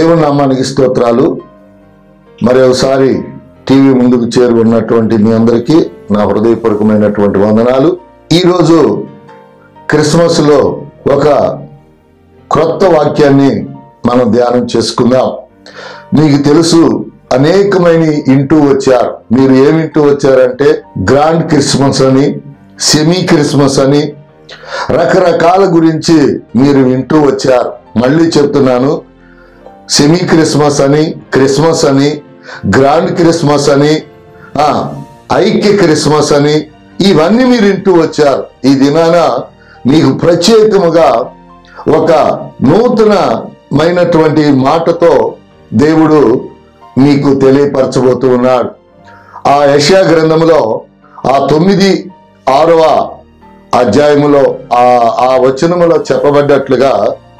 దేవుని నామానికి స్తోత్రాలు మరి ఒకసారి టీవీ ముందుకు చేరి ఉన్నటువంటి మీ అందరికీ నా హృదయపూర్వకమైనటువంటి వందనాలు ఈరోజు క్రిస్మస్లో ఒక క్రొత్త వాక్యాన్ని మనం ధ్యానం చేసుకుందాం మీకు తెలుసు అనేకమైన ఇంటూ వచ్చారు మీరు ఏమింటూ వచ్చారంటే గ్రాండ్ క్రిస్మస్ అని సెమీ క్రిస్మస్ అని రకరకాల గురించి మీరు వింటూ వచ్చారు మళ్ళీ చెప్తున్నాను సెమీ క్రిస్మస్ అని క్రిస్మస్ అని గ్రాండ్ క్రిస్మస్ అని ఆ, ఐక్య క్రిస్మస్ అని ఇవన్నీ మీరు వింటూ వచ్చారు ఈ దినాన మీకు ప్రత్యేకముగా ఒక నూతనమైనటువంటి మాటతో దేవుడు మీకు తెలియపరచబోతూ ఉన్నాడు ఆ యశా గ్రంథములో ఆ తొమ్మిది ఆరవ అధ్యాయములో ఆ ఆ వచనములో చెప్పబడ్డట్లుగా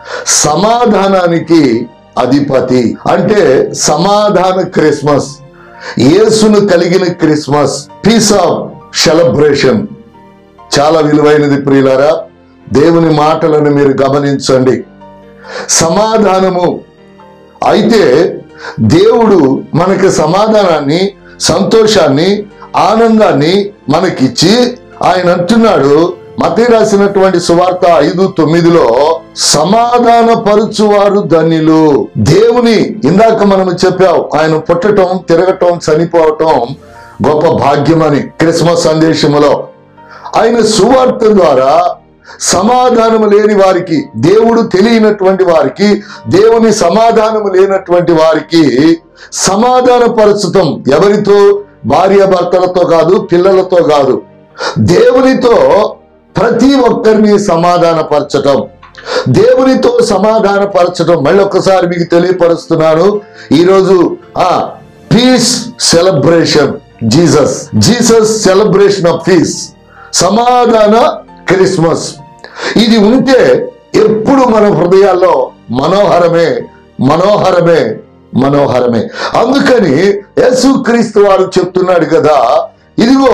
సమాధానానికి అధిపతి అంటే సమాధాన క్రిస్మస్ యేసును కలిగిన క్రిస్మస్ పీస్ ఆఫ్ సెలబ్రేషన్ చాలా విలువైనది ప్రియులారా దేవుని మాటలను మీరు గమనించండి సమాధానము అయితే దేవుడు మనకి సమాధానాన్ని సంతోషాన్ని ఆనందాన్ని మనకిచ్చి ఆయన అంటున్నాడు మతే రాసినటువంటి సువార్త ఐదు తొమ్మిదిలో సమాధాన పరుచువారు ధన్యులు దేవుని ఇందాక మనం చెప్పాం ఆయన పుట్టటం తిరగటం చనిపోవటం గొప్ప భాగ్యమని క్రిస్మస్ సందేశములో ఆయన సువార్త ద్వారా సమాధానము లేని వారికి దేవుడు తెలియనటువంటి వారికి దేవుని సమాధానము లేనటువంటి వారికి సమాధాన పరచటం ఎవరితో భార్య భర్తలతో కాదు పిల్లలతో కాదు దేవునితో ప్రతి ఒక్కరిని సమాధానపరచటం దేవునితో సమాధానపరచటం మళ్ళీ ఒక్కసారి మీకు తెలియపరుస్తున్నాను ఈరోజు ఆ peace celebration Jesus Jesus celebration of peace సమాధాన క్రిస్మస్ ఇది ఉంటే ఎప్పుడు మన హృదయాల్లో మనోహరమే మనోహరమే మనోహరమే అందుకని యేసుక్రీస్తు వారు చెప్తున్నాడు కదా ఇదిగో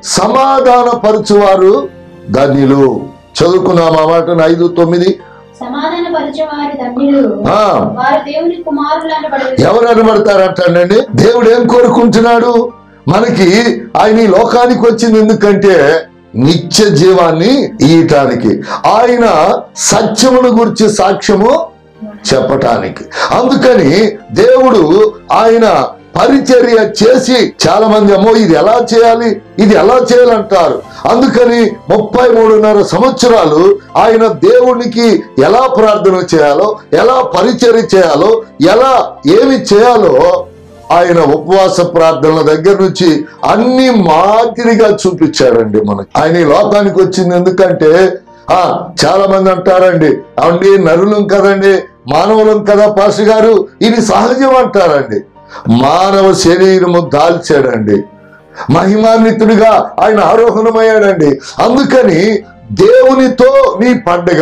సమాధాన పరచువారు ధన్యులు చదువుకున్నాం ఆ మాటను ఐదు తొమ్మిది సమాధాన పరిచవారి ధన్యులు ఆ వారు దేవుని కుమారులు అనబడరు ఎవరు అనబడతారంటండి దేవుడు ఏం కోరుకుంటున్నాడు మనకి ఆయన ఈ లోకానికి వచ్చింది ఎందుకంటే నిత్య జీవాన్ని ఇయటానికి ఆయన సత్యమును గురించి సాక్ష్యము చెప్పటానికి అందుకని దేవుడు ఆయన పరిచర్య చేసి చాలా మంది అమ్మో ఇది ఎలా చేయాలి ఇది ఎలా చేయాలంటారు అందుకని ముప్పై మూడున్నర సంవత్సరాలు ఆయన దేవునికి ఎలా ప్రార్థన చేయాలో ఎలా పరిచర్య చేయాలో ఎలా ఏమి చేయాలో ఆయన ఉపవాస ప్రార్థనల దగ్గర నుంచి అన్ని మాదిరిగా చూపించాడండి మనకి ఆయన ఈ లోకానికి వచ్చింది ఎందుకంటే ఆ చాలా మంది అంటారండి అవండి నరులం కదండి మానవులం కదా పాస్ గారు ఇది సహజం అంటారండి మానవ శరీరము దాల్చాడండి మహిమాన్వితుడిగా ఆయన ఆరోహణమయ్యాడండి అందుకని దేవునితో నీ పండుగ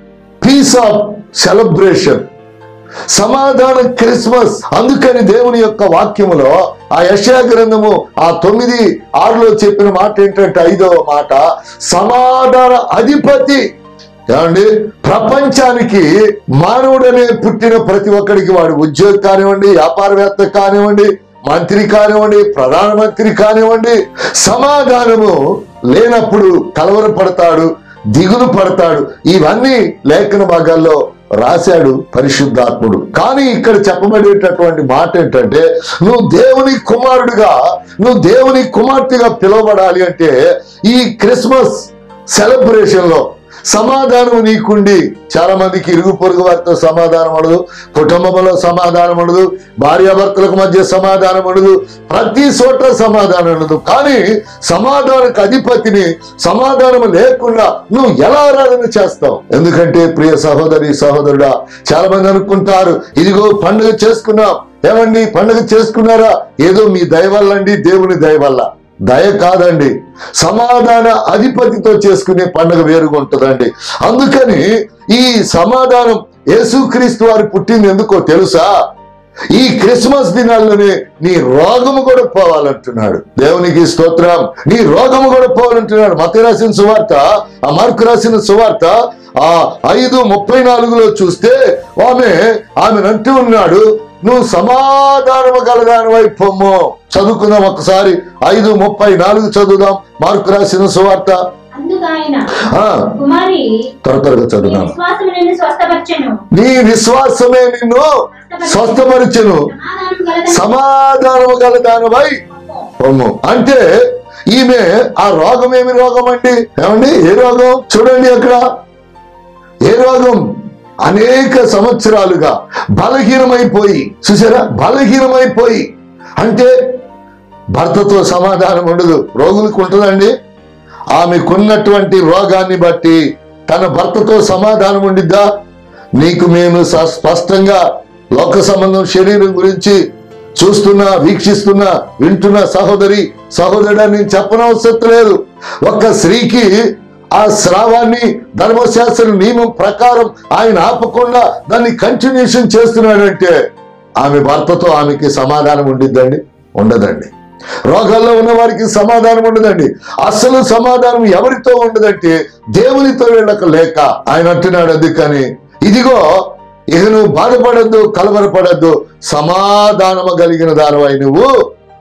పీస్ ఆఫ్ సెలబ్రేషన్ సమాధాన క్రిస్మస్ అందుకని దేవుని యొక్క వాక్యములో ఆ యశా గ్రంథము ఆ తొమ్మిది ఆరులో చెప్పిన మాట ఏంటంటే ఐదవ మాట సమాధాన అధిపతి ఏమండి ప్రపంచానికి మానవుడనే పుట్టిన ప్రతి ఒక్కడికి వాడు ఉద్యోగి కానివ్వండి వ్యాపారవేత్త కానివ్వండి మంత్రి కానివ్వండి ప్రధానమంత్రి కానివ్వండి సమాధానము లేనప్పుడు కలవరపడతాడు దిగులు పడతాడు ఇవన్నీ లేఖన భాగాల్లో రాశాడు పరిశుద్ధాత్ముడు కానీ ఇక్కడ చెప్పబడేటటువంటి మాట ఏంటంటే నువ్వు దేవుని కుమారుడిగా నువ్వు దేవుని కుమార్తెగా పిలువబడాలి అంటే ఈ క్రిస్మస్ సెలబ్రేషన్ లో సమాధానం నీకుండి చాలా మందికి ఇరుగు పొరుగు వారితో సమాధానం ఉండదు కుటుంబంలో సమాధానం ఉండదు భార్యాభర్తలకు మధ్య సమాధానం ఉండదు ప్రతి చోట సమాధానం ఉండదు కానీ సమాధానకు అధిపతిని సమాధానం లేకుండా నువ్వు ఎలా ఆరాధన చేస్తావు ఎందుకంటే ప్రియ సహోదరి సహోదరుడా చాలా మంది అనుకుంటారు ఇదిగో పండుగ చేసుకున్నాం ఏమండి పండుగ చేసుకున్నారా ఏదో మీ దయ వల్ల అండి దేవుని దయ వల్ల దయ కాదండి సమాధాన అధిపతితో చేసుకునే పండుగ వేరుగా ఉంటుందండి అందుకని ఈ సమాధానం యేసుక్రీస్తు వారు పుట్టింది ఎందుకో తెలుసా ఈ క్రిస్మస్ దినాల్లోనే నీ రోగము కూడా పోవాలంటున్నాడు దేవునికి స్తోత్రం నీ రోగము కూడా పోవాలంటున్నాడు మత రాసిన సువార్త ఆ మార్కు రాసిన సువార్త ఆ ఐదు ముప్పై నాలుగులో చూస్తే ఆమె ఆమె అంటూ ఉన్నాడు నువ్వు సమాధానము గలదానివై పొమ్ము చదువుకుందాం ఒకసారి ఐదు ముప్పై నాలుగు చదువుదాం మార్కు రాసిన సువార్త అందుకు ఆయన ఆ కుమారి త్వర త్వరగా నీ చదువుదాం విశ్వాసం నిన్ను స్వస్థపరచెను నీ విశ్వాసమే నిన్ను స్వస్థపరిచెను సమాధానం కలదని సమాధానము గల దానివై పొమ్ము అంటే ఈమె ఆ రోగం ఏమి రోగం అండి ఏమండి ఏ రోగం చూడండి అక్కడ ఏ రోగం అనేక సంవత్సరాలుగా బలహీనమైపోయి చూసారా బలహీనమైపోయి అంటే భర్తతో సమాధానం ఉండదు రోగులకు ఉంటుందండి ఆమెకున్నటువంటి రోగాన్ని బట్టి తన భర్తతో సమాధానం ఉండిద్దా నీకు మేము స- స్పష్టంగా లోక సంబంధం శరీరం గురించి చూస్తున్నా వీక్షిస్తున్నా వింటున్న సహోదరి సహోదరుడు నేను చెప్పనవసరం లేదు ఒక్క స్త్రీకి ఆ స్రావాన్ని ధర్మశాస్త్ర నియమం ప్రకారం ఆయన ఆపకుండా దాన్ని కంటిన్యూషన్ చేస్తున్నాడంటే ఆమె భర్తతో ఆమెకి సమాధానం ఉండిద్దండి ఉండదండి రోగాల్లో ఉన్న వారికి సమాధానం ఉండదండి అసలు సమాధానం ఎవరితో ఉండదంటే దేవునితో వీళ్ళకు లేక ఆయన అంటున్నాడు అందుకని ఇదిగో ఇక నువ్వు బాధపడద్దు కలవరపడద్దు సమాధానము కలిగిన దానివై నువ్వు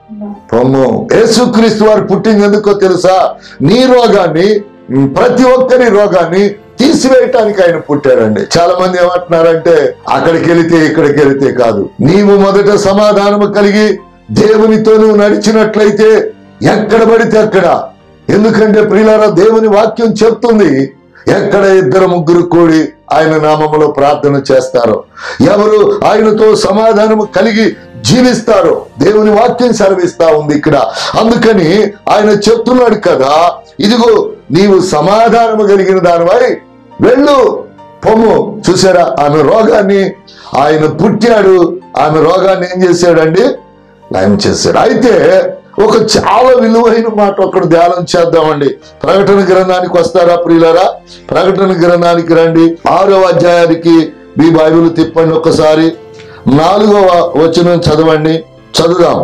పొమ్ము యేసుక్రీస్తు వారు పుట్టింది ఎందుకో తెలుసా నీ రోగాన్ని ఉమ్, ప్రతి ఒక్కరి రోగాన్ని తీసివేయటానికి ఆయన పుట్టాడండి చాలా మంది ఏమంటున్నారంటే అక్కడికి వెళితే ఇక్కడికి వెళితే కాదు నీవు మొదట సమాధానము కలిగి దేవునితో నువ్వు నడిచినట్లయితే ఎక్కడ పడితే అక్కడ ఎందుకంటే ప్రియులారా దేవుని వాక్యం చెప్తుంది ఎక్కడ ఇద్దరు ముగ్గురు కూడి ఆయన నామములో ప్రార్థన చేస్తారో ఎవరు ఆయనతో సమాధానము కలిగి జీవిస్తారో దేవుని వాక్యం సెలవిస్తా ఉంది ఇక్కడ అందుకని ఆయన చెప్తున్నాడు కదా ఇదిగో నీవు సమాధానము కలిగిన దానివై వెళ్ళు పొమ్ము చూసారా ఆమె రోగాన్ని ఆయన పుట్టాడు ఆమె రోగాన్ని ఏం చేశాడండి నయం చేశాడు అయితే ఒక చాలా విలువైన మాట ఒకటి ధ్యానం చేద్దామండి ప్రకటన గ్రంథానికి వస్తారా ప్రియులారా ప్రకటన గ్రంథానికి రండి ఆరో అధ్యాయానికి మీ బైబిల్ తిప్పండి ఒకసారి నాలుగవ వచనం చదవండి చదువుదాం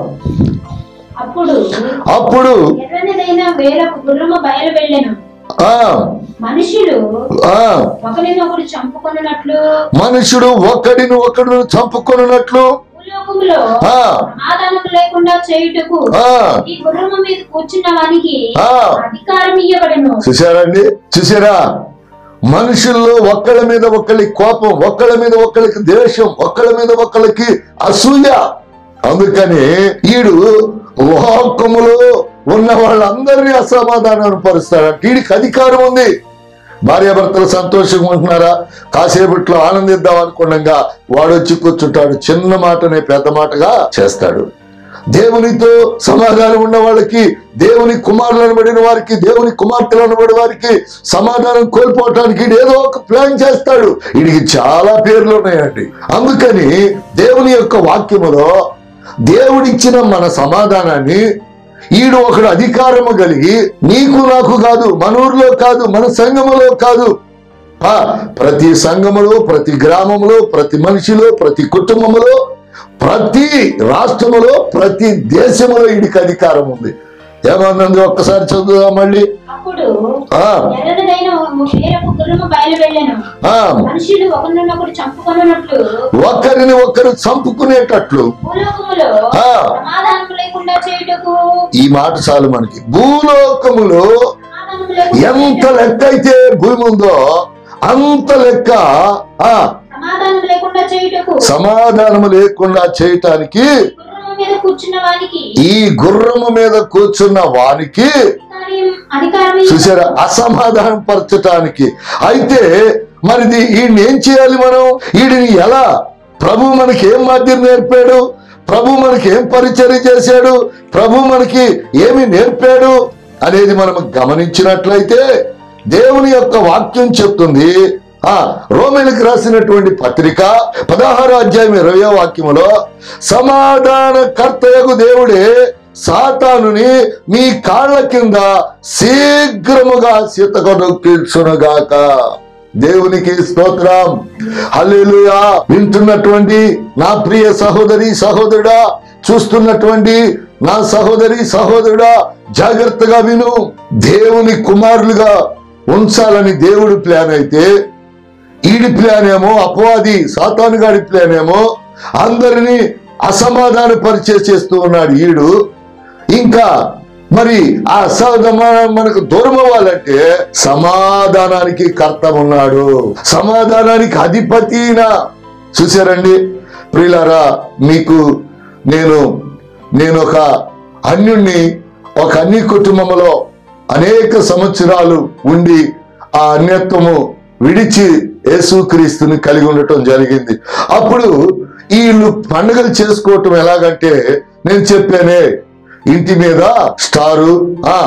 అప్పుడు అప్పుడు ఎర్రనిదైన వేరొక గుర్రము బయలు వెళ్ళెను ఆ మనుషులు ఆ ఒకరినొకరు చంపుకొనున్నట్లు మనుషుడు ఒకడిని ఒకడు చంపుకొనున్నట్లు భూలోకములో ఆ సమాధానం లేకుండా చేయుటకు ఆ ఈ గుర్రము మీద కూర్చున్న వానికి ఆ. అధికారం ఇయ్యబడను చూసారండి చూసారా మనుషుల్లో ఒక్కళ్ళ మీద ఒకళ్ళకి కోపం ఒక్కళ్ళ మీద ఒకళ్ళకి ద్వేషం ఒక్కళ్ళ మీద ఒకళ్ళకి అసూయ అందుకని ఈడు లోకములో ఉన్న వాళ్ళందరినీ అసమాధానం పరుస్తాడు వీడికి అధికారం ఉంది భార్యాభర్తలు సంతోషంగా ఉంటున్నారా కాసేపట్లో ఆనందిద్దాం అనుకున్నాగా వాడు వచ్చి కూర్చుంటాడు చిన్న మాటనే పెద్ద మాటగా చేస్తాడు దేవునితో సమాధానం ఉన్న వాళ్ళకి దేవుని కుమారులు అనబడిన వారికి దేవుని కుమార్తెలు అనబడిన వారికి సమాధానం కోల్పోవటానికి ఈడు ఏదో ఒక ప్లాన్ చేస్తాడు వీడికి చాలా పేర్లు ఉన్నాయండి అందుకని దేవుని యొక్క వాక్యములో దేవుడిచ్చిన మన సమాధానాన్ని ఈడు ఒకడు అధికారము కలిగి నీకు నాకు కాదు మన ఊర్లో కాదు మన సంఘములో కాదు ఆ, ప్రతి సంఘములో ప్రతి గ్రామములో ప్రతి మనిషిలో ప్రతి కుటుంబములో ప్రతి రాష్ట్రములో ప్రతి దేశములో వీడికి అధికారం ఉంది ఏమన్నది ఒక్కసారి చదువుదాం మళ్ళీ అప్పుడు ఆ ఎర్రనిదైన వేరొక గుర్రము బయలు వెళ్ళెను ఆ మనుషులు ఒకరినొకరు చంపుకొనున్నట్లు ఒకరిని ఒకరు చంపుకునేటట్లు భూలోకములో ఆ సమాధానం లేకుండా చేయుటకు ఈ మాట చాలు మనకి భూలోకములో సమాధానం లేకుండా ఎంత లెక్క అయితే భూమి ఉందో అంత లెక్క ఆ సమాధానం లేకుండా చేయుటకు సమాధానము లేకుండా చేయటానికి గుర్రము మీద కూర్చున్న వానికి ఈ గుర్రము మీద కూర్చున్న వానికి అధికారం అధికారం చూసారా అసమాధానం పరచటానికి అయితే మరిది ఈయన్ని ఏం చేయాలి మనం వీడిని ఎలా ప్రభు మనకి ఏం మాధ్యం నేర్పాడు ప్రభు మనకి ఏం పరిచర్య చేశాడు ప్రభు మనకి ఏమి నేర్పాడు అనేది మనం గమనించినట్లయితే దేవుని యొక్క వాక్యం చెప్తుంది ఆ రోమిలకు రాసినటువంటి పత్రిక పదహారు అధ్యాయం ఇరవయో వాక్యములో సమాధాన కర్తయగు దేవుడే సాతానుని మీ కాళ్ళ కింద శీఘ్రముగా సీతకొను కీల్చునుగాక దేవునికి స్తోత్రం హల్లెలూయా వింటున్నటువంటి నా ప్రియ సహోదరి సహోదరుడా చూస్తున్నటువంటి నా సహోదరి సహోదరుడా జాగ్రత్తగా విను దేవుని కుమారులుగా ఉంచాలని దేవుడి ప్లాన్ అయితే ఈడి ప్లాన్ ఏమో అపవాది సాతానుగాడి ప్లాన్ ఏమో అందరినీ అసమాధాన పరిచయం చేస్తూ ఉన్నాడు ఈడు ఇంకా మరి ఆ అసమాధానం మనకు దూరం అవ్వాలంటే సమాధానానికి కర్త ఉన్నాడు సమాధానానికి అధిపతిన చూసారండి ప్రియులారా మీకు నేను నేను ఒక అన్యుణ్ణి ఒక అన్య కుటుంబంలో అనేక సంవత్సరాలు ఉండి ఆ అన్యత్వము విడిచి యేసుక్రీస్తుని కలిగి ఉండటం జరిగింది అప్పుడు వీళ్ళు పండుగలు చేసుకోవటం ఎలాగంటే నేను చెప్పానే ఇంటి మీద స్టారు ఆ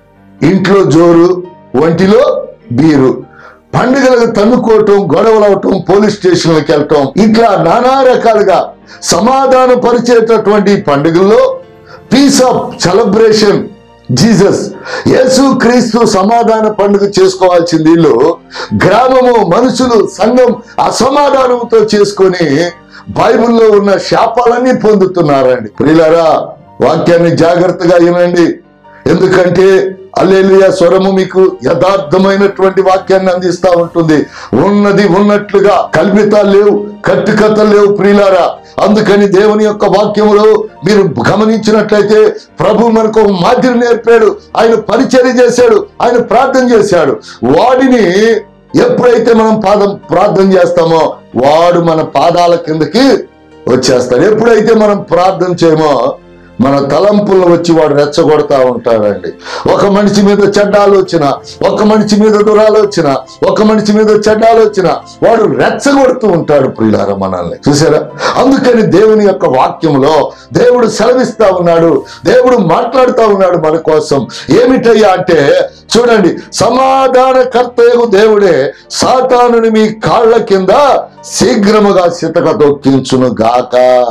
ఇంట్లో జోరు ఒంటిలో బీరు పండుగలకు తన్నుకోవటం గొడవలు అవటం పోలీస్ స్టేషన్లకు వెళ్ళటం ఇట్లా నానా రకాలుగా సమాధాన పరిచేటటువంటి పండుగల్లో పీస్ ఆఫ్ సెలబ్రేషన్ జీసస్ యేసు క్రీస్తు సమాధాన పండుగ చేసుకోవాల్సింది వీళ్ళు గ్రామము మనుషులు సంఘం అసమాధానంతో చేసుకొని బైబిల్లో ఉన్న శాపాలన్నీ పొందుతున్నారండి ప్రియులారా వాక్యాన్ని జాగ్రత్తగా వినండి ఎందుకంటే అల్లెలుయ స్వరము మీకు యథార్థమైనటువంటి వాక్యాన్ని అందిస్తా ఉంటుంది ఉన్నది ఉన్నట్లుగా కల్పితాలు లేవు కట్టుకథలు లేవు ప్రియులారా అందుకని దేవుని యొక్క వాక్యములో మీరు గమనించినట్లయితే ప్రభు మనకు ఒక మాదిరి నేర్పాడు ఆయన పరిచర్య చేశాడు ఆయన ప్రార్థన చేశాడు వాడిని ఎప్పుడైతే మనం పాదం ప్రార్థన చేస్తామో వాడు మన పాదాల కిందకి వచ్చేస్తాడు ఎప్పుడైతే మనం ప్రార్థన చేయమో మన తలంపుల్లో వచ్చి వాడు రెచ్చగొడతా ఉంటాడండి ఒక మనిషి మీద చెడ్డ ఆలోచన ఒక మనిషి మీద దురాలోచన ఒక మనిషి మీద చెడ్డ ఆలోచన వాడు రెచ్చగొడుతూ ఉంటాడు ప్రియులార మనల్ని చూసారా అందుకని దేవుని యొక్క వాక్యంలో దేవుడు సెలవిస్తా ఉన్నాడు దేవుడు మాట్లాడుతా ఉన్నాడు మన కోసం ఏమిటయ్యా అంటే చూడండి సమాధానకర్తయగు దేవుడే సాతానుని మీ కాళ్ళ కింద శీఘ్రముగా సితక తొక్కించును గాక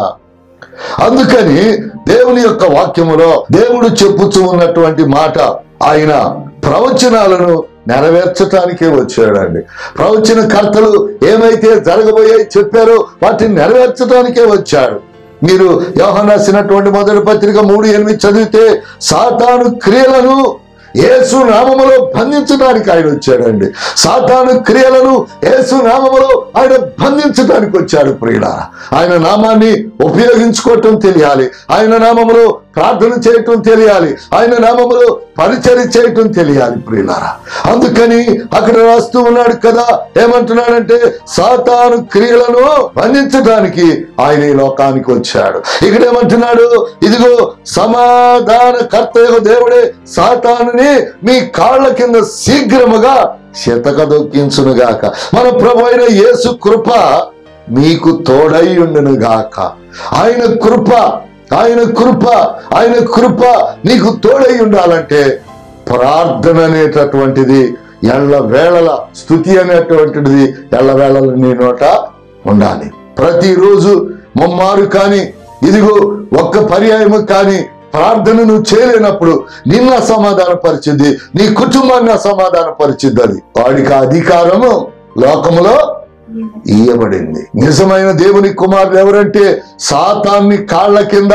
అందుకని దేవుని యొక్క వాక్యములో దేవుడు చెప్పుచూ ఉన్నటువంటి మాట ఆయన ప్రవచనాలను నెరవేర్చటానికే వచ్చాడండి ప్రవచన కర్తలు ఏమైతే జరగబోయాయి చెప్పారో వాటిని నెరవేర్చడానికే వచ్చాడు మీరు వ్యవహరించినటువంటి మొదటి పత్రిక మూడు ఎనిమిది చదివితే సాతాను క్రియలను యేసు నామములో బంధించడానికి ఆయన వచ్చాడండి సాతాను క్రియలను యేసు నామములో ఆయన బంధించడానికి వచ్చాడు ప్రియుల ఆయన నామాన్ని ఉపయోగించుకోవటం తెలియాలి ఆయన నామములో ప్రార్థన చేయటం తెలియాలి ఆయన నామములో పరిచర్య చేయటం తెలియాలి ప్రియులారా అందుకని అక్కడ రాస్తూ ఉన్నాడు కదా ఏమంటున్నాడంటే సాతాను క్రియలను బంధించడానికి ఆయన ఈ లోకానికి వచ్చాడు ఇక్కడ ఏమంటున్నాడు ఇదిగో సమాధాన కర్తయ్య దేవుడే సాతానుని మీ కాళ్ళ కింద శీఘ్రముగా శతక దొక్కించునుగాక మన ప్రభు అయిన యేసు కృప మీకు తోడై ఉండును గాక ఆయన కృప ఆయన కృప ఆయన కృప నీకు తోడై ఉండాలంటే ప్రార్థన అనేటటువంటిది ఎళ్ళ వేళల స్థుతి అనేటువంటిది ఎళ్ళ వేళల నీ నోట ఉండాలి ప్రతిరోజు ముమ్మారు కానీ ఇదిగో ఒక్క పర్యాయము కానీ ప్రార్థన నువ్వు చేయలేనప్పుడు నిన్ను అసమాధాన పరిచింది నీ కుటుంబాన్ని అసమాధాన పరిచింది అది వాడికి ఆ అధికారము లోకములో ఇయ్యబడింది నిజమైన దేవుని కుమారులు ఎవరంటే సాతాన్ని కాళ్ళ కింద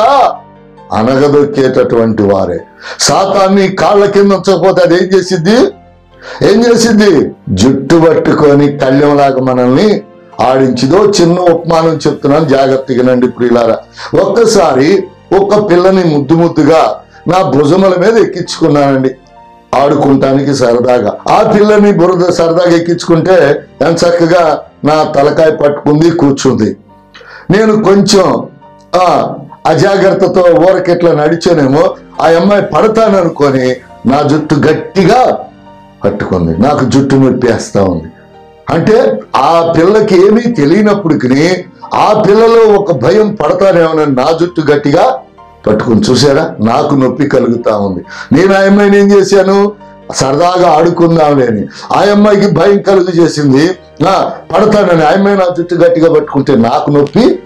అనగదొక్కేటటువంటి వారే సాతాన్ని కాళ్ళ కింద ఉంచకపోతే అది ఏం చేసిద్ది ఏం చేసింది జుట్టు పట్టుకొని కళ్యంలాగా మనల్ని ఆడించిదో చిన్న ఉపమానం చెప్తున్నాను జాగ్రత్తగా నండి ప్రియులారా ఒక్కసారి ఒక పిల్లని ముద్దు ముద్దుగా నా భుజముల మీద ఎక్కించుకున్నానండి ఆడుకుంటానికి సరదాగా ఆ పిల్లని బురద సరదాగా ఎక్కించుకుంటే ఎంత చక్కగా నా తలకాయ పట్టుకుంది కూర్చుంది నేను కొంచెం ఆ అజాగ్రత్తతో ఊరకెట్లా నడిచానేమో ఆ అమ్మాయి పడతాననుకొని నా జుట్టు గట్టిగా పట్టుకుంది నాకు జుట్టు నొప్పేస్తా ఉంది అంటే ఆ పిల్లకి ఏమీ తెలియనప్పటికీ ఆ పిల్లలో ఒక భయం పడతానేమోనని నా జుట్టు గట్టిగా పట్టుకుని చూసారా నాకు నొప్పి కలుగుతా ఉంది నేను ఆ అమ్మాయిని ఏం చేశాను సరదాగా ఆడుకుందాంలే అని ఆ అమ్మాయికి భయం కలుగు చేసింది నా పడతానని ఆ అమ్మాయి నా జుట్టు గట్టిగా పట్టుకుంటే నాకు నొప్పి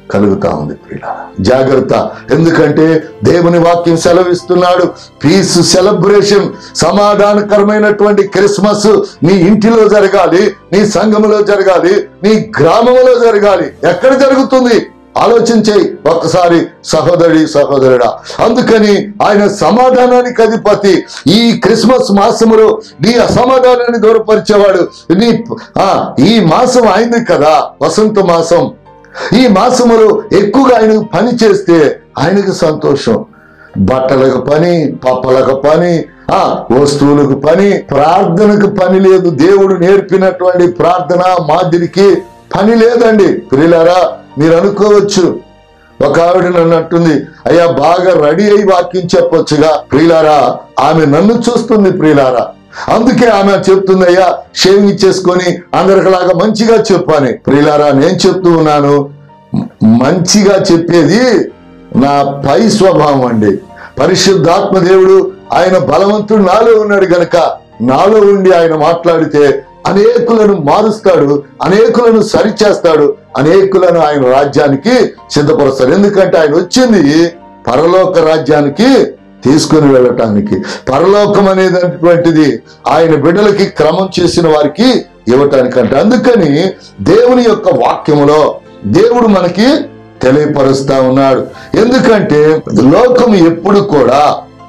కలుగుతా ఉంది ప్రియుల జాగ్రత్త ఎందుకంటే దేవుని వాక్యం సెలవిస్తున్నాడు పీస్ సెలబ్రేషన్ సమాధానకరమైనటువంటి క్రిస్మస్ నీ ఇంటిలో జరగాలి నీ సంఘములో జరగాలి నీ గ్రామంలో జరగాలి ఎక్కడ జరుగుతుంది ఆలోచించే ఒక్కసారి సహోదరి సహోదరుడా అందుకని ఆయన సమాధానానికి అధిపతి ఈ క్రిస్మస్ మాసములో నీ అసమాధానాన్ని దూరపరిచేవాడు నీ ఆ, ఈ మాసం అయింది కదా వసంత మాసం ఈ మాసములో ఎక్కువగా ఆయన పని చేస్తే ఆయనకు సంతోషం బట్టలకు పని పప్పలకు పని ఆ వస్తువులకు పని ప్రార్థనకు పని లేదు దేవుడు నేర్పినటువంటి ప్రార్థన మాదిరికి పని లేదండి ప్రియులారా మీరు అనుకోవచ్చు ఒక ఆవిడ నన్ను అంటుంది అయ్యా బాగా రెడీ అయి వాక్యం చెప్పొచ్చుగా ప్రియులారా ఆమె నన్ను చూస్తుంది ప్రియులారా అందుకే ఆమె చెప్తుంది అయ్యా షేవింగ్ చేసుకొని అందరికిలాగా మంచిగా చెప్పాని ప్రియులారా నేను చెప్తూ ఉన్నాను మ- మంచిగా చెప్పేది నా పై స్వభావం అండి పరిశుద్ధాత్మ దేవుడు ఆయన బలవంతుడు నాలో ఉన్నాడు గనక నాలో ఉండి ఆయన మాట్లాడితే అనేకులను మారుస్తాడు అనేకులను సరిచేస్తాడు అనేకులను ఆయన రాజ్యానికి సిద్ధపరుస్తాడు ఎందుకంటే ఆయన వచ్చింది పరలోక రాజ్యానికి తీసుకుని వెళ్ళటానికి పరలోకం అనేటటువంటిది ఆయన బిడ్డలకి క్రమం చేసిన వారికి ఇవ్వటానికంటే అందుకని దేవుని యొక్క వాక్యములో దేవుడు మనకి తెలియపరుస్తా ఉన్నాడు ఎందుకంటే లోకం ఎప్పుడు కూడా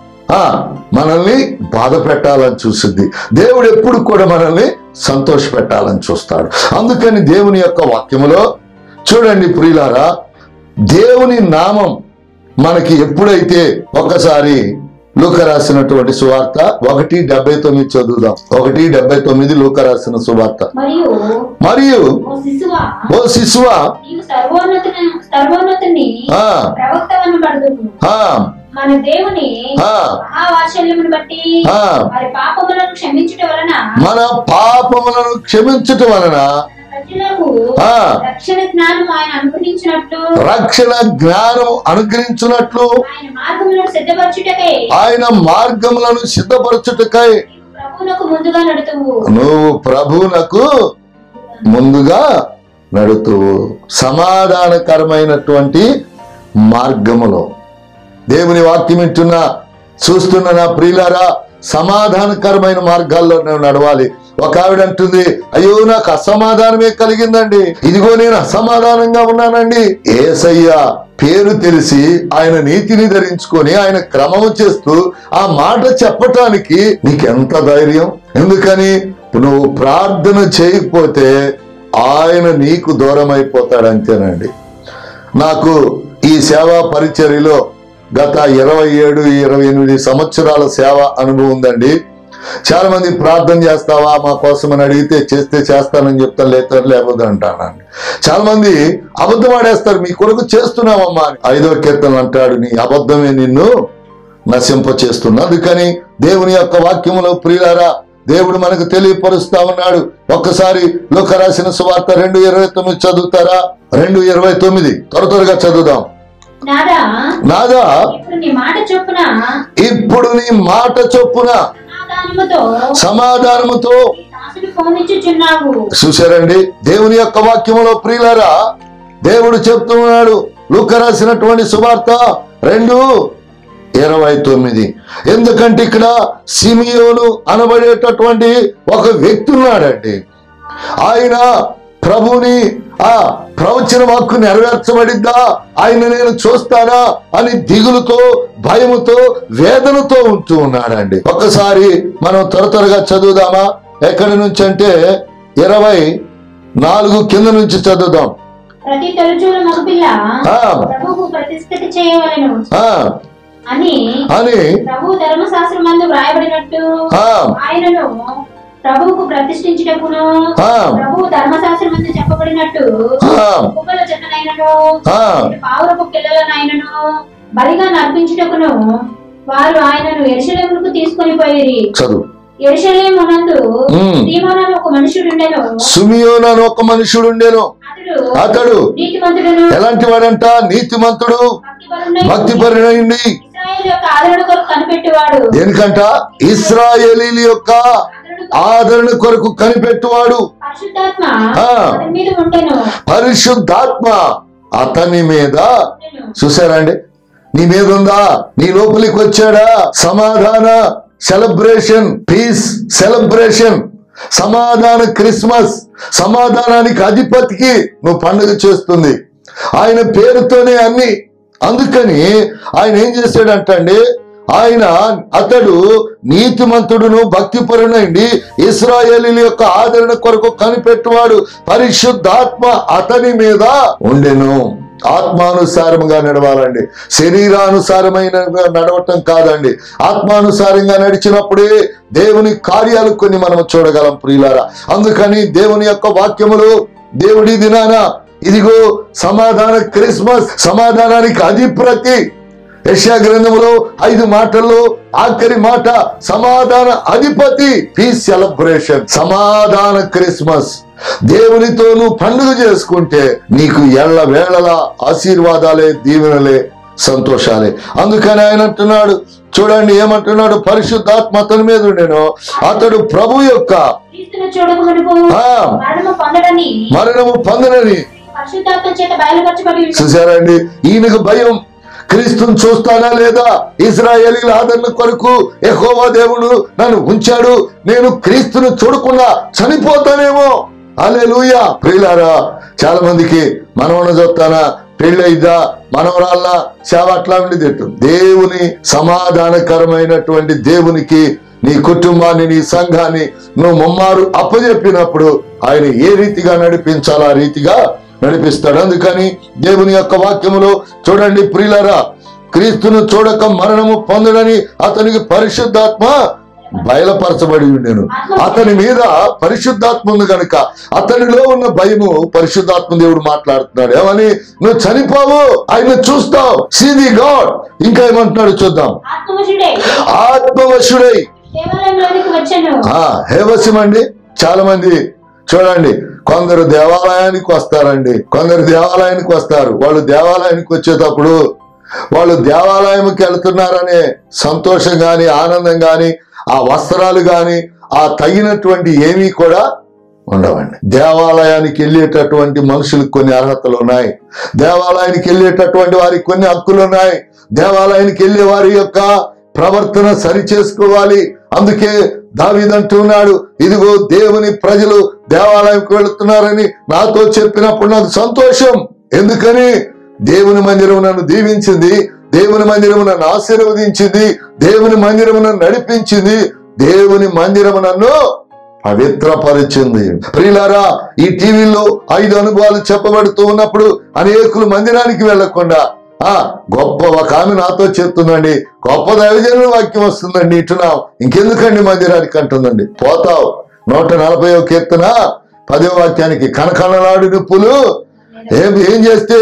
ఆ మనల్ని బాధ పెట్టాలని చూసింది దేవుడు ఎప్పుడు కూడా మనల్ని సంతోష పెట్టాలని చూస్తాడు అందుకని దేవుని యొక్క వాక్యములో చూడండి ప్రియులారా దేవుని నామం మనకి ఎప్పుడైతే ఒకసారి లూక రాసినటువంటి సువార్త ఒకటి డెబ్బై తొమ్మిది చదువుదాం ఒకటి డెబ్బై తొమ్మిది లూక రాసిన సువార్త మరియు మరియు ఓ శిశువా ఓ శిశువా నీవు సర్వోన్నతుని సర్వోన్నతుని ఆ ప్రవక్త అనబడదు ఆ మన దేవుని ఆ మహావాత్సల్యమును బట్టి ఆ వారి పాపములను క్షమించుట వలన మన పాపములను క్షమించుట వలన తన ప్రజలకు ఆ రక్షణ జ్ఞానం ఆయన అనుగ్రహించినట్లు రక్షణ జ్ఞానం అనుగ్రహించున్నట్లు ఆయన మార్గములను సిద్ధపరచుటకై ఆయన మార్గములను సిద్ధపరచుటకై నీవు ప్రభువునకు ముందుగా నడుతువు నువ్వు ప్రభువునకు ముందుగా నడుతువు సమాధానకరమైనటువంటి మార్గములో దేవుని వాక్యం వింటున్న చూస్తున్న నా ప్రియులారా సమాధానకరమైన మార్గాల్లో నేను నడవాలి ఒక ఆవిడ అంటుంది అయ్యో నాకు అసమాధానమే కలిగిందండి ఇదిగో నేను అసమాధానంగా ఉన్నానండి ఏసయ్య పేరు తెలిసి ఆయన నీతిని ధరించుకొని ఆయన క్రమము చేస్తూ ఆ మాట చెప్పటానికి నీకెంత ధైర్యం ఎందుకని నువ్వు ప్రార్థన చేయకపోతే ఆయన నీకు దూరం అయిపోతాడు అంతేనండి నాకు ఈ సేవా పరిచర్యలో గత ఇరవై ఏడు ఇరవై ఎనిమిది సంవత్సరాల సేవ అనుభవం ఉందండి చాలా మంది ప్రార్థన చేస్తావా మా కోసం అని అడిగితే చేస్తే చేస్తానని చెప్తాను లేకపోతే లేకపోతే అంటానండి చాలా మంది అబద్ధం ఆడేస్తారు మీ కొరకు చేస్తున్నామమ్మా అని ఐదో కీర్తన అంటాడు నీ అబద్ధమే నిన్ను నశింప చేస్తున్నా అందుకని దేవుని యొక్క వాక్యములో ప్రియులారా దేవుడు మనకు తెలియపరుస్తా ఉన్నాడు ఒక్కసారి లోక రాసిన సువార్త రెండు ఇరవై తొమ్మిది చదువుతారా రెండు ఇరవై తొమ్మిది త్వర త్వరగా చదువుదాం నాదా నాదా ఇప్పుడు నీ మాట చొప్పున ఇప్పుడు నీ మాట చొప్పున సమాధానముతో సమాధానముతో నీ దాసుని ఫోనిచ్చుచున్నావు చూశారండి దేవుని యొక్క వాక్యములో ప్రియులారా దేవుడు చెప్తున్నాడు లూక రాసినటువంటి సువార్త రెండు ఇరవై తొమ్మిది ఎందుకంటే ఇక్కడ సిమియోను అనబడేటటువంటి ఒక వ్యక్తి ఉన్నాడండి ఆయన ప్రభుని ఆ ప్రవచన వాక్కు నెరవేర్చబడిద్దా ఆయన నేను చూస్తానా అని దిగులుతో భయముతో వేదనతో ఉంటూ ఉన్నాడండి ఒక్కసారి మనం త్వర త్వరగా చదువుదామా ఎక్కడి నుంచి అంటే ఇరవై నాలుగు కింద నుంచి చదువుదాం ప్రతి తొలచూల మగపిల్ల ఆ, ప్రభువుకు ప్రతిష్ఠిత చేయవలెను ఆ, అని అని ప్రభు ధర్మశాస్త్రం మందు వ్రాయబడినట్టు ఆ, ఆయనను ప్రభువుకు ప్రతిష్ఠించుటకును ఆ, ప్రభు ధర్మశాస్త్రం మందు చెప్పబడినట్టు ఆ, కుక్కల చెత్తనైనను ఆ, పావురపు పిల్లలనైనను బలిగా నర్పించుటకును వారు ఆయనను ఎరుషలేమునకు తీసుకొని పోయిరి చదువు ఎరుషలేమునందు ఉమ్. సీమోనను ఒక మనుషుడుండెను సుమియోను అని ఒక మనుషుడు ఉండేను అతడు అతడు నీతిమంతుడును ఎలాంటి వాడంట నీతిమంతుడు భక్తిపరుడై భక్తిపరుడైంది ఇశ్రాయేలు యొక్క ఆదరణ కొరకు కనిపెట్టువాడు దేనికంట ఇస్రాయేలీల యొక్క ఆదరణ కొరకు కనిపెట్టువాడు పరిశుద్ధాత్మ ఆ. అతని మీద ఉండెను పరిశుద్ధాత్మ అతని మీద ఉండెను. చూసారండి నీ మీద ఉందా నీ లోపలికి వచ్చాడా సమాధాన సెలబ్రేషన్ పీస్ సెలబ్రేషన్ సమాధాన క్రిస్మస్ సమాధానానికి అధిపతికి నువ్వు పండుగ చేస్తుంది ఆయన పేరుతోనే అన్ని అందుకని ఆయన ఏం చేశాడంటండి ఆయన అతడు నీతిమంతుడును భక్తిపరునండి ఇస్రాయేలీల యొక్క ఆదరణ కొరకు కనిపెట్టువాడు పరిశుద్ధాత్మ అతని మీద ఉండెను ఆత్మానుసారంగా నడవాలండి శరీరానుసారమైన నడవటం కాదండి ఆత్మానుసారంగా నడిచినప్పుడే దేవుని కార్యాలు కొన్ని మనం చూడగలం ప్రియులారా అందుకని దేవుని యొక్క వాక్యములు దేవుడి దినాన ఇదిగో సమాధాన క్రిస్మస్ సమాధానానికి అధిప్రతి యశా గ్రంథములో ఐదు మాటల్లో ఆఖరి మాట సమాధాన అధిపతి పీస్ సెలబ్రేషన్ సమాధాన క్రిస్మస్ దేవునితో నువ్వు పండుగ చేసుకుంటే నీకు ఎళ్ళ వేళలా ఆశీర్వాదాలే దీవెనలే సంతోషాలే అందుకని ఆయన అంటున్నాడు చూడండి ఏమంటున్నాడు పరిశుద్ధాత్మ అతని మీద ఉండేను అతడు ప్రభు యొక్క క్రీస్తును చూడక మునుపు ఆ. మరణము పొందడని మరణము పొందనని పరిశుద్ధాత్మ చేత బయలుపరచబడి ఉంది. చూసారండి ఈయనకు భయం క్రీస్తుని చూస్తానా లేదా ఇజ్రాయేలీల ఆదరణ కొరకు యెహోవా దేవుడు నన్ను ఉంచాడు నేను క్రీస్తును చూడకుండా చనిపోతానేమో అలెలుయా ప్రియులారా చాలా మందికి మనవన చూస్తానా పెళ్ళైదా మనవరాళ్ళ సేవ అట్లా ఉండేది ఎట్టు. దేవుని సమాధానకరమైనటువంటి దేవునికి నీ కుటుంబాన్ని నీ సంఘాన్ని నువ్వు ముమ్మారు అప్పజెప్పినప్పుడు ఆయన ఏ రీతిగా నడిపించాలో ఆ రీతిగా నడిపిస్తాడు అందుకని దేవుని యొక్క వాక్యములో చూడండి ప్రియులరా క్రీస్తును చూడక మరణము పొందడని అతనికి పరిశుద్ధాత్మ బయలుపరచబడి ఉండేను అతని మీద పరిశుద్ధాత్మ ఉంది కనుక అతనిలో ఉన్న భయము పరిశుద్ధాత్మ దేవుడు మాట్లాడుతున్నాడు ఏమని నువ్వు చనిపోవు ఆయన చూస్తావు సీది గాడ్ ఇంకా ఏమంటున్నాడు చూద్దాం ఆత్మవశుడే ఆత్మవశుడై దేవాలయంలోనికి వచ్చాను ఆ హేవస్యం అండి చాలా మంది చూడండి కొందరు దేవాలయానికి వస్తారండి కొందరు దేవాలయానికి వస్తారు వాళ్ళు దేవాలయానికి వచ్చేటప్పుడు వాళ్ళు దేవాలయంకి వెళ్తున్నారనే సంతోషం గాని ఆనందం గాని ఆ వస్త్రాలు గాని ఆ తగినటువంటి ఏమీ కూడా ఉండవండి దేవాలయానికి వెళ్ళేటటువంటి మనుషులకు కొన్ని అర్హతలు ఉన్నాయి దేవాలయానికి వెళ్ళేటటువంటి వారికి కొన్ని హక్కులు ఉన్నాయి దేవాలయానికి వెళ్ళే వారి యొక్క ప్రవర్తన సరి చేసుకోవాలి అందుకే దావీదంటున్నాడు ఇదిగో దేవుని ప్రజలు దేవాలయంకి వెళుతున్నారని నాతో చెప్పినప్పుడు నాకు సంతోషం ఎందుకని దేవుని మందిరం నన్ను దీవించింది దేవుని మందిరం నన్ను ఆశీర్వదించింది దేవుని మందిరం నన్ను నడిపించింది దేవుని మందిరం నన్ను పవిత్రపరిచింది ప్రియులారా ఈ టీవీలో ఐదు అనుభవాలు చెప్పబడుతూ ఉన్నప్పుడు అనేకులు మందిరానికి వెళ్లకుండా ఆ గొప్ప ఒక ఆమె నాతో చెప్తుందండి గొప్ప దైవజనుల వాక్యం వస్తుందండి ఇటున్నాం ఇంకెందుకండి మందిరానికి అంటుందండి పోతావు నూట నలభై కీర్తన పదో వాక్యానికి కనకనలాడు నిప్పులు ఏం ఏం చేస్తే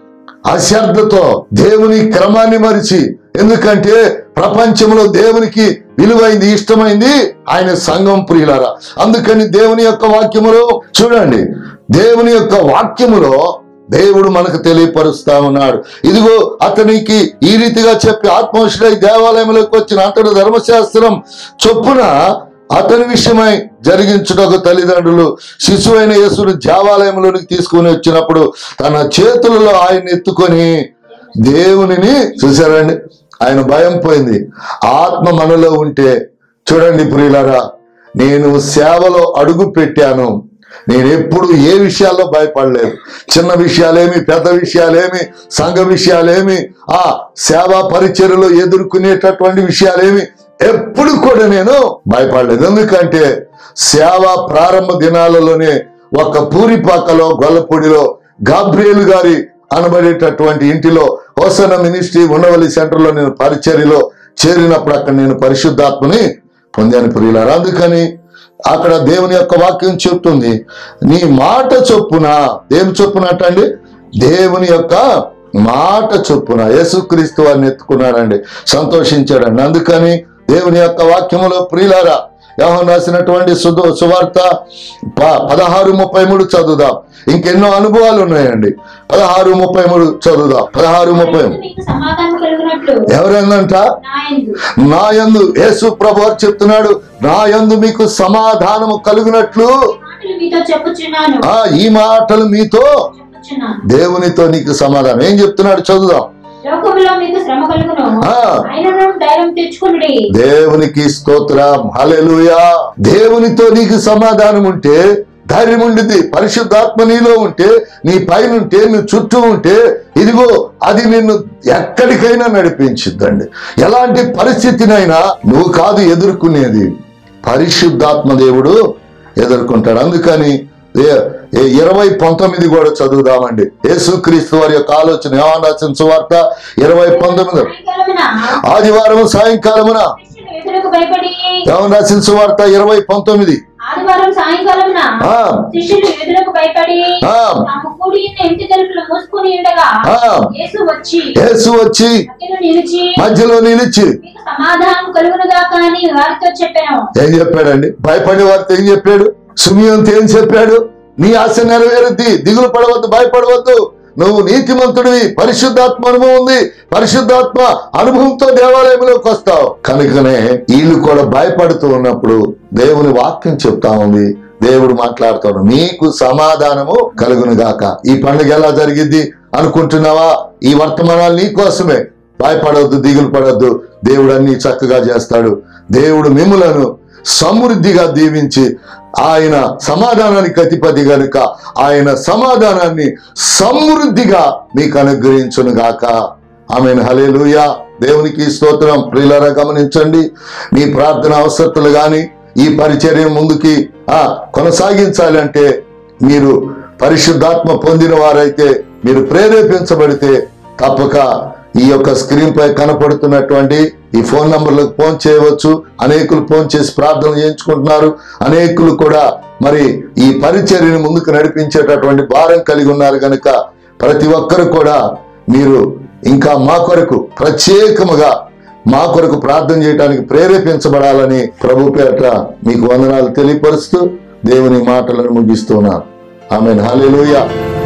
అశ్రద్ధతో దేవుని క్రమాన్ని మరిచి ఎందుకంటే ప్రపంచంలో దేవునికి విలువైంది ఇష్టమైంది ఆయన సంఘం ప్రియులారా అందుకని దేవుని యొక్క వాక్యములో చూడండి దేవుని యొక్క వాక్యములో దేవుడు మనకు తెలియపరుస్తా ఉన్నాడు ఇదిగో అతనికి ఈ రీతిగా చెప్పి ఆత్మవశుడై దేవాలయంలోకి వచ్చిన అతడు ధర్మశాస్త్రం చొప్పున అతని విషయమై జరిగించుటకు తల్లిదండ్రులు శిశువైన యేసును దేవాలయంలోనికి తీసుకుని వచ్చినప్పుడు తన చేతులలో ఆయన ఎత్తుకొని దేవునిని చూసారండి ఆయన భయం పోయింది ఆత్మ మనలో ఉంటే చూడండి ప్రియులారా నేను సేవలో అడుగు పెట్టాను నేను ఎప్పుడు ఏ విషయాల్లో భయపడలేదు చిన్న విషయాలేమి పెద్ద విషయాలేమి సంఘ విషయాలేమి ఆ సేవా పరిచర్యలో ఎదుర్కొనేటటువంటి విషయాలేమి ఎప్పుడు కూడా నేను భయపడలేదు ఎందుకంటే సేవ ప్రారంభ దినాలలోనే ఒక పూరిపాకలో గొల్లపూడిలో గాబ్రియల్ గారి అనబడేటటువంటి ఇంటిలో హోసన మినిస్ట్రీ ఉండవల్లి సెంటర్లో నేను పరిచర్యలో చేరినప్పుడు అక్కడ నేను పరిశుద్ధాత్మని పొందాను ప్రియులారా అందుకని అక్కడ దేవుని యొక్క వాక్యం చెప్తుంది నీ మాట చొప్పున ఏం చొప్పునట అండి దేవుని యొక్క మాట చొప్పున యేసుక్రీస్తు వారిని ఎత్తుకున్నాడండి సంతోషించాడండి అందుకని దేవుని యొక్క వాక్యములో ప్రియులారా యోహన్ రాసినటువంటి సుధు సువార్త ప- పదహారు ముప్పై మూడు చదువుదాం ఇంకెన్నో అనుభవాలు ఉన్నాయండి పదహారు ముప్పై మూడు చదువుదాం పదహారు ముప్పై మూడు. మీకు సమాధానం కలుగునట్లు ఎవరైందంట నా యందు నా యందు యేసు ప్రభు వారు చెప్తున్నాడు నా యందు మీకు సమాధానము కలుగునట్లు మాటలు మీతో చెప్పుచున్నాను ఆ ఈ మాటలు మీతో వచ్చున్నాను దేవునితో నీకు సమాధానం ఏం చెప్తున్నాడు చదువుదాం లోకములో మీకు శ్రమ కలుగును ఆ. ఆయనను ధైర్యం తెచ్చుకునుడి దేవునికి స్తోత్రం హల్లెలూయా దేవునితో నీకు సమాధానం ఉంటే ధైర్యం ఉండిద్ది పరిశుద్ధాత్మ నీలో ఉంటే నీ పైన ఉంటే నీ చుట్టూ ఉంటే ఇదిగో అది నిన్ను ఎక్కడికైనా నడిపించిద్దండి ఎలాంటి పరిస్థితినైనా నువ్వు కాదు ఎదుర్కొనేది పరిశుద్ధాత్మ దేవుడు ఎదుర్కొంటాడు అందుకని ఏ- ఏ ఇరవై పంతొమ్మిది కూడా చదువుదామండి యేసుక్రీస్తు వారి యొక్క ఆలోచన ఏమన్నా రాసిన సువార్త ఇరవై పంతొమ్మిది సాయంకాలమున ఆదివారం సాయంకాలమున శిష్యులు ఎదురుకు భయపడి ఏమన్నా రాసిన సువార్త ఇరవై పంతొమ్మిది ఆదివారం సాయంకాలమున ఆ, శిష్యులు ఎదురుకు భయపడి ఆ, తాము కూడి ఉన్న ఇంటి తలుపులు మూసుకుని ఉండగా ఆ. యేసు వచ్చి యేసు వచ్చి మధ్యలో నిలిచి మధ్యలో నిలిచి మీకు సమాధానం కలుగునుగాక అని వారితో చెప్పాను ఏం చెప్పాడండి భయపడే వారితో ఏం చెప్పాడు సుమియంతో ఏం చెప్పాడు నీ ఆశ నెరవేరుద్ది దిగులు పడవద్దు భయపడవద్దు నువ్వు నీతిమంతుడివి పరిశుద్ధాత్మ అనుభవం ఉంది పరిశుద్ధాత్మ అనుభవంతో దేవాలయంలోకి వస్తావు కనుకనే వీళ్ళు కూడా భయపడుతూ ఉన్నప్పుడు దేవుని వాక్యం చెప్తా ఉంది దేవుడు మాట్లాడుతాడు నీకు సమాధానము కలుగును గాక ఈ పండుగ ఎలా జరిగిద్ది అనుకుంటున్నావా ఈ వర్తమానాలు నీ కోసమే భయపడవద్దు దిగులు పడవద్దు దేవుడు అన్ని చక్కగా చేస్తాడు దేవుడు మిమ్ములను సమృద్ధిగా దీవించి ఆయన సమాధానానికి అధిపతి గనుక ఆయన సమాధానాన్ని సమృద్ధిగా మీకు అనుగ్రహించును గాక ఆమె హలేలుయా దేవునికి స్తోత్రం ప్రియులరా గమనించండి మీ ప్రార్థన అవసరతలు గాని ఈ పరిచర్య ముందుకి ఆ కొనసాగించాలంటే మీరు పరిశుద్ధాత్మ పొందిన వారైతే మీరు ప్రేరేపించబడితే తప్పక ఈ యొక్క స్క్రీన్ పై కనపడుతున్నటువంటి ఈ ఫోన్ నంబర్లకు ఫోన్ చేయవచ్చు అనేకులు ఫోన్ చేసి ప్రార్థన చేయించుకుంటున్నారు అనేకులు కూడా మరి ఈ పరిచర్యను ముందుకు నడిపించేటటువంటి భారం కలిగి ఉన్నారు కనుక ప్రతి ఒక్కరు కూడా మీరు ఇంకా మా కొరకు ప్రత్యేకముగా మా కొరకు ప్రార్థన చేయడానికి ప్రేరేపించబడాలని ప్రభు పేట మీకు వందనాలు తెలియపరుస్తూ దేవుని మాటలను ముగిస్తున్నాను ఆమె హాలేలుయా